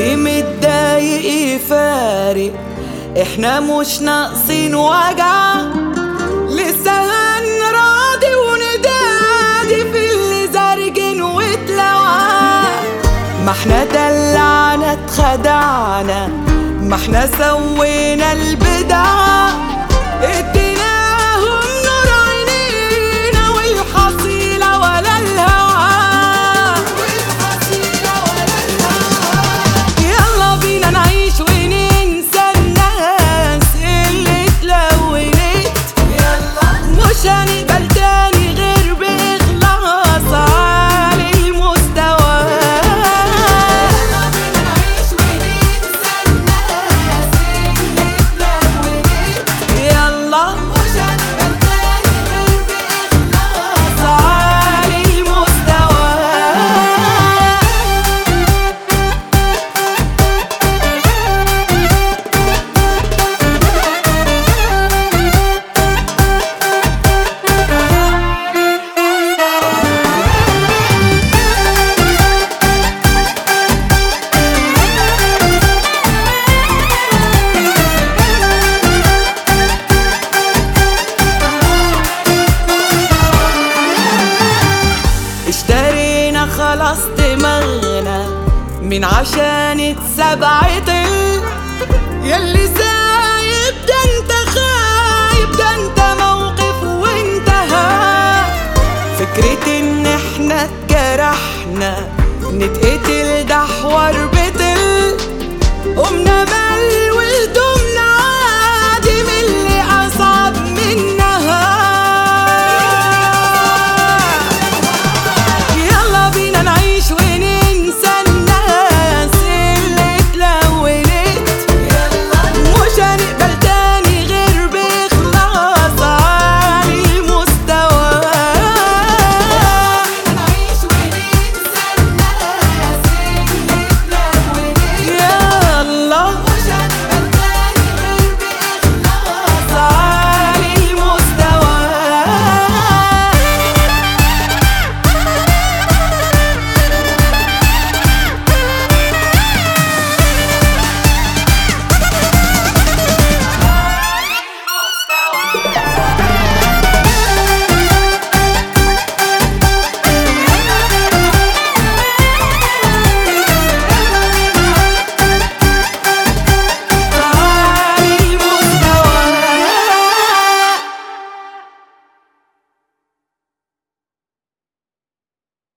اللي متضايق يفارق احنا مش ناقصين وجع لسه هنراضي وندادي في اللي زرجن واتلوع ما احنا دلعنا اتخدعنا ما احنا سوينا البدع اديناهم نور عينينا والحصيلة ولا الهوى يلا بينا نعيش وننسى الناس اللي اتلونت مش هنقبل تاني غير بإخلاص عالي المستوى يلا مش هنقبل تاني غير بإخلاص عالي المستوى اشترينا خلاص دماغنا من عشان اتسبع طل يلي سايب ده انت خايب ده انت موقف وانتهى فكرة ان احنا اتجرحنا نتقتل ده حوار